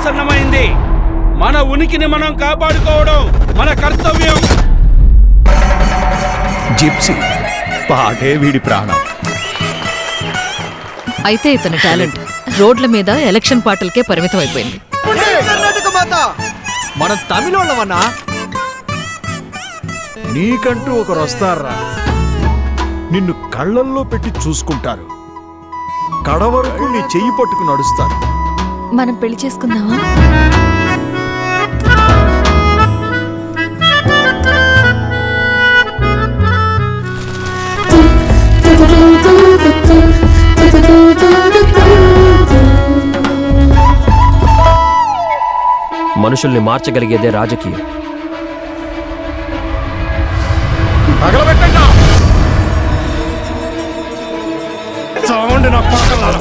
ఆసన్నమైంది మన ఉనికిని మనం కాపాడుకోవడం మన కర్తవ్యం జిప్సీ పాటే వీడి ప్రాణం అయితే ఇతని టాలెంట్ రోడ్ల మీద ఎలక్షన్ పాటలకే పరిమితం అయిపోయింది కర్ణాటక మాత మనం తమిళోళ్ళమన్నా నీకంటూ ఒకరు వస్తారా నిన్ను కళ్ళల్లో పెట్టి చూసుకుంటారు కడ వరకు నీ చెయ్యి పట్టుకు నడుస్తారు మనం పెళ్లి చేసుకుందామా మనుషుల్ని మార్చగలిగేదే రాజకీయం తగలబెట్టండి చావండి నా పక్కలారా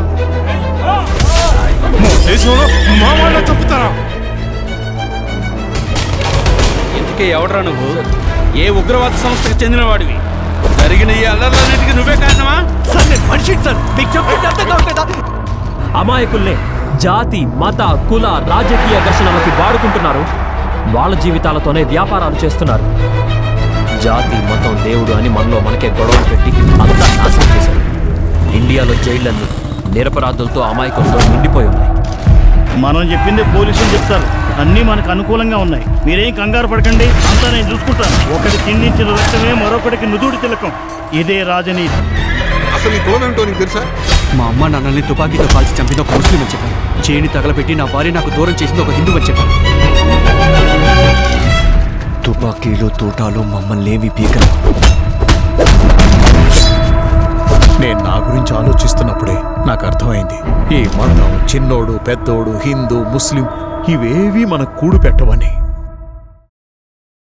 దేశంలో మా వాళ్ళ చెప్తారా ఇంతకీ ఎవడరా నువ్వు ఏ ఉగ్రవాద సంస్థకు చెందినవాడివి జరిగిన ఈ అల్లర్లన్నిటికీ నువ్వే కారణమా సార్ నేను మనిషి సార్ మీకు చెప్పింది అర్థం కావట్లేదా అమాయకుల్నే జాతి మత కుల రాజకీయ ఘర్షణలకి వాడుకుంటున్నారు వాళ్ళ జీవితాలతోనే వ్యాపారాలు చేస్తున్నారు జాతి మతం దేవుడు అని మనలో మనకే గొడవలు పెట్టి అంతా నాశనం చేశారు ఇండియాలో జైళ్లన్నీ నిరపరాధులతో అమాయకులతో నిండిపోయి ఉన్నాయి మనం చెప్పిందే పోలీసులు చెప్తారు అన్నీ మనకు అనుకూలంగా ఉన్నాయి మీరేం కంగారు పడకండి అంతా నేను చూసుకుంటాను ఒకటి తిండించిన రక్తమే మరొకటికి నుదుడి తిలకం ఇదే రాజనీతి అసలు ఈ గోవేంటో నీకు తెలుసా మా అమ్మ నాన్నల్ని తుపాకీతో కాల్చి చంపిన ఒక ముస్లిం అని చెప్పారు చేని తగలబెట్టి నా భార్య నాకు దూరం చేసింది ఒక హిందూ అని చెప్పారు తుపాకీలు తోటాలు మమ్మల్ని ఏమి పీకలు నేను నా గురించి ఆలోచిస్తున్నప్పుడే నాకు అర్థమైంది ఈ మతం చిన్నోడు పెద్దోడు హిందూ ముస్లిం ఇవేవీ మన కూడు పెట్టవని